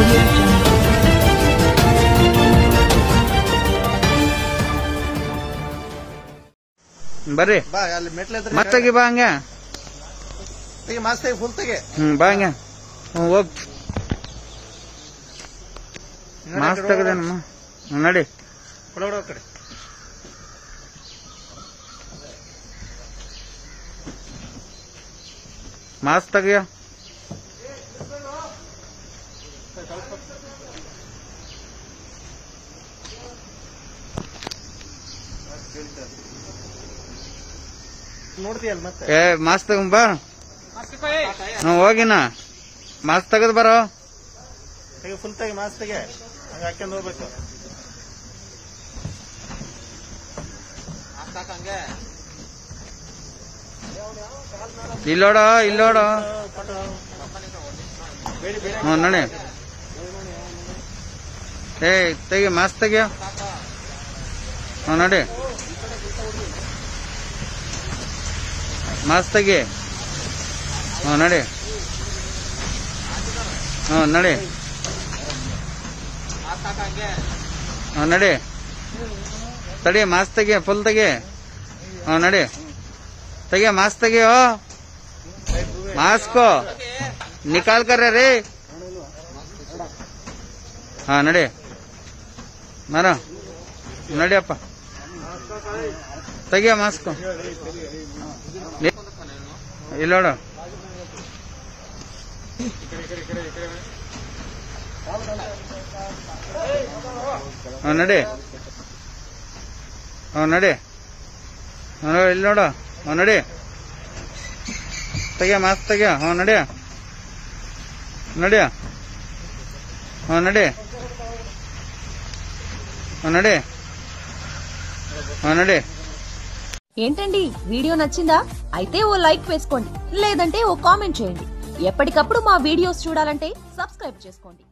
audio jungle. ಬರ್ರಿ ಬಾ ಅಲ್ಲಿ ಮೆಟ್ಲ ಮತ್ತಾಗಿ ಬಾ ಹಂಗೆ ತೆಗಿ ಮಾಸ್ ತೆಗಿ ಫುಲ್ ತೆಗೆ ಹ್ಮ್ ಬಾ ಹಂಗೆ ಹ್ಮ್ ಹೋಗ್ ಮಾಸ್ಕ್ ತೆಗದೇನಮ್ಮ ಹ್ಮ್, ನಡಿ ಒಳಗಡೆ ಹೋಗ್ ಕಡೆ ಮಾಸ್ಕ್ ತೆಗಿಯ ನೋಡ್ತೀಯಲ್ಲ ಮತ್ತೆ ಏ ಮಾಸ್ಕ್ ತಗೊಂಡ್ ಬಾ ಹ್ಮ್ ಹೋಗಿನ ಮಾಸ್ಕ್ ತೆಗದ್ ಬರೋ ತೆಗಿ ಫುಲ್ ತೆಗಿ ಮಾಸ್ ತೆಗೆ ಹಂಗ ಹಾಕ್ಯಂಡ್ ಹೋಗ್ಬೇಕು ಇಲ್ಲೋಡ ಇಲ್ಲೋಡ ಬೇಡಿ ಬೇಡಿ ಹ್ಮ್ ನಡಿ ಏ ತೆಗಿ ಮಾಸ್ಕ್ ತೆಗಿಯ ಹ್ಮ್ ನಡಿ ಮಾಸ್ಕ್ ತೆಗಿ ಹ್ಮ್ ನಡಿ ಹ್ಮ್ ನಡಿ ಹ್ಮ್ ನಡಿ ತಡಿ ಮಾಸ್ಕ್ ತೆಗಿ ಫುಲ್ ತೆಗಿ ಹ್ಮ್ ನಡಿ ತೆಗಿಯ ಮಾಸ್ಕ್ ತೆಗಿಯೋ ಮಾಸ್ಕೋ ನಿಕಾಲ್ ಕರ್ರೆ ರೀ ಹಾ ನಡಿ ಮರ ನಡಿಯಪ್ಪ ತೆಗಿಯ ಮಾಸ್ಕ್ ಇಲ್ಲೋಡ ಹಾ ನಡಿ ಹಾ ನಡಿ ಹಾ ಇಲ್ಲಿ ನೋಡ ಹಾ ನಡಿ ತೆಗಿಯ ಮಾಸ್ಕ್ ತೆಗಿಯ ಹಾ ನಡಿಯ ನಡಿಯ ಹಾ ನಡಿ ಹಾ నడి హా నడి ఏంటండి వీడియో నచ్చిందా అయితే ఓ లైక్ వేసుకోండి లేదంటే ఓ కామెంట్ చేయండి ఎప్పటికప్పుడు మా వీడియోస్ చూడాలంటే సబ్స్క్రైబ్ చేసుకోండి